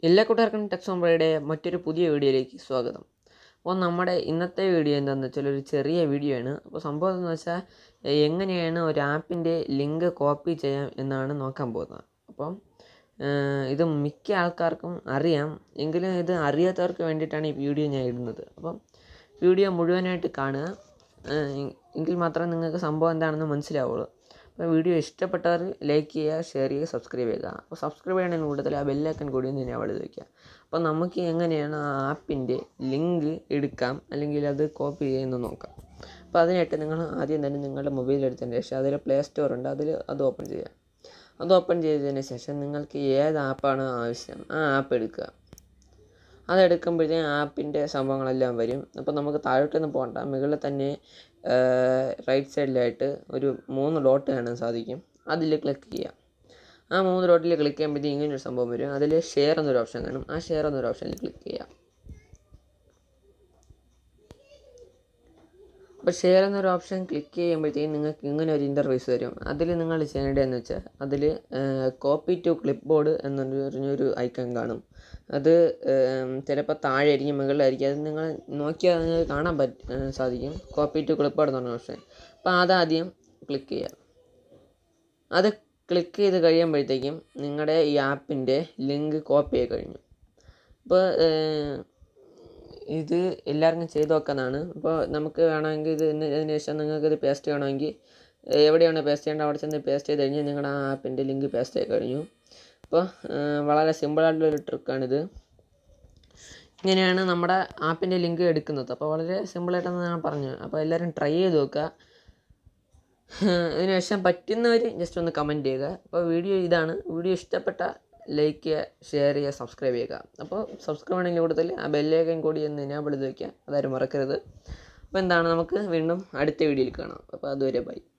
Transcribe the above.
എല്ലാ കൂട്ടുകാർക്കും ടെക്സോംബ്രയുടെ മറ്റൊരു പുതിയ വീഡിയോയിലേക്ക് സ്വാഗതം അപ്പോൾ നമ്മുടെ ഇന്നത്തെ വീഡിയോ എന്താണെന്ന് വെച്ചാൽ ഒരു ചെറിയ വീഡിയോ ആണ് അപ്പോൾ സംഭവം എന്ന് വെച്ചാൽ എങ്ങനെയാണ് ഒരു ആപ്പിൻ്റെ ലിങ്ക് കോപ്പി ചെയ്യാം എന്നാണ് നോക്കാൻ പോകുന്നത് അപ്പം ഏഹ്, ഇത് മിക്ക ആൾക്കാർക്കും അറിയാം എങ്കിലും ഇത് അറിയാത്തവർക്ക് വേണ്ടിയിട്ടാണ് ഈ വീഡിയോ ഞാൻ ഇടുന്നത് അപ്പം വീഡിയോ മുഴുവനായിട്ട് കാണുക ഏഹ്, എങ്കിൽ മാത്രമേ നിങ്ങൾക്ക് സംഭവം എന്താണെന്ന് മനസ്സിലാവുള്ളൂ അപ്പോൾ വീഡിയോ ഇഷ്ടപ്പെട്ടവർ ലൈക്ക് ചെയ്യുക ഷെയർ ചെയ്യുക സബ്സ്ക്രൈബ് ചെയ്യുക അപ്പോൾ സബ്സ്ക്രൈബ് ചെയ്യുന്നതിന് കൂടുതൽ ആ ബെല്ലൈക്കൻ കൂടി ഒന്ന് ഞാൻ അവിടെ വയ്ക്കുക അപ്പോൾ നമുക്ക് എങ്ങനെയാണ് ആ ആപ്പിൻ്റെ ലിങ്ക് എടുക്കാം അല്ലെങ്കിൽ അത് കോപ്പി ചെയ്യുന്നത് നോക്കാം അപ്പോൾ അതിനായിട്ട് നിങ്ങൾ ആദ്യം തന്നെ നിങ്ങളുടെ മൊബൈൽ എടുത്തതിന് ശേഷം അതിൽ പ്ലേ സ്റ്റോർ ഉണ്ട് അതിൽ അത് ഓപ്പൺ ചെയ്യുക അത് ഓപ്പൺ ചെയ്തതിന് ശേഷം നിങ്ങൾക്ക് ഏത് ആപ്പാണ് ആവശ്യം ആ ആപ്പ് എടുക്കുക അതെടുക്കുമ്പോഴത്തേക്കും ആപ്പിൻ്റെ സംഭവങ്ങളെല്ലാം വരും അപ്പോൾ നമുക്ക് താഴോട്ടൊന്നും പോകണ്ട മുകളിൽ തന്നെ റൈറ്റ് സൈഡിലായിട്ട് ഒരു മൂന്ന് ഡോട്ട് കാണാൻ സാധിക്കും അതിൽ ക്ലിക്ക് ചെയ്യാം ആ മൂന്ന് ഡോട്ടിൽ ക്ലിക്ക് ചെയ്യുമ്പോഴത്തേക്കും ഇങ്ങനെ ഒരു സംഭവം വരും അതിൽ ഷെയർ എന്നൊരു ഓപ്ഷൻ കാണും ആ ഷെയർ എന്നൊരു ഓപ്ഷനിൽ ക്ലിക്ക് ചെയ്യാം അപ്പോൾ ഷെയർ എന്നൊരു ഓപ്ഷൻ ക്ലിക്ക് ചെയ്യുമ്പോഴത്തേക്കും നിങ്ങൾക്ക് ഇങ്ങനെ ഒരു ഇൻ്റർഫേസ് വരും അതിൽ നിങ്ങൾ ചെയ്യേണ്ടതെന്ന് വെച്ചാൽ അതിൽ കോപ്പി ടു ക്ലിപ്പ് ബോർഡ് എന്നൊരു പറഞ്ഞൊരു ഐക്കൺ കാണും അത് ചിലപ്പോൾ താഴെ ആയിരിക്കും മുകളിലായിരിക്കും അത് നിങ്ങൾ നോക്കിയാൽ നിങ്ങൾക്ക് കാണാൻ പറ്റ സാധിക്കും കോപ്പി ടു ക്ലിപ്പ് ബോർഡ് എന്ന് പറഞ്ഞ ഓപ്ഷൻ അപ്പോൾ അതാദ്യം ക്ലിക്ക് ചെയ്യുക അത് ക്ലിക്ക് ചെയ്ത് കഴിയുമ്പോഴത്തേക്കും നിങ്ങളുടെ ഈ ആപ്പിൻ്റെ ലിങ്ക് കോപ്പി ആയി കഴിഞ്ഞു അപ്പോൾ ഇത് എല്ലാവർക്കും ചെയ്ത് നോക്കാനാണ് അപ്പോൾ നമുക്ക് വേണമെങ്കിൽ ഇത് ഇന്ന് ഇതിന് ശേഷം നിങ്ങൾക്ക് ഇത് പേസ്റ്റ് ചെയ്യണമെങ്കിൽ എവിടെയാണ് പേസ്റ്റ് ചെയ്യേണ്ടത് അവിടെ ചെന്ന് പേസ്റ്റ് ചെയ്ത് കഴിഞ്ഞാൽ നിങ്ങളുടെ ആ ആപ്പിൻ്റെ ലിങ്ക് പേസ്റ്റ് ആയി കഴിഞ്ഞു അപ്പോൾ വളരെ സിമ്പിളായിട്ടുള്ളൊരു ട്രിക്കാണിത് ഇങ്ങനെയാണ് നമ്മുടെ ആപ്പിൻ്റെ ലിങ്ക് എടുക്കുന്നത് അപ്പോൾ വളരെ സിമ്പിളായിട്ടാണ് ഞാൻ പറഞ്ഞത് അപ്പോൾ എല്ലാവരും ട്രൈ ചെയ്ത് നോക്കുക ഇതിനുശേഷം പറ്റുന്നവർ ജസ്റ്റ് ഒന്ന് കമൻറ്റ് ചെയ്യുക അപ്പോൾ വീഡിയോ ഇതാണ് വീഡിയോ ഇഷ്ടപ്പെട്ട ലൈക്ക് ചെയ്യുക ഷെയർ ചെയ്യുക സബ്സ്ക്രൈബ് ചെയ്യുക അപ്പോൾ സബ്സ്ക്രൈബ് ആണെങ്കിൽ കൂടുതൽ ആ ബെല്ലേക്കൻ കൂടി ഒന്ന് എനാബിൾ ചെയ്ത് വയ്ക്കുക അതാരും മറക്കരുത് അപ്പോൾ എന്താണ് നമുക്ക് വീണ്ടും അടുത്ത വീഡിയോയിൽ കാണാം അപ്പോൾ അതുവരെ ബൈ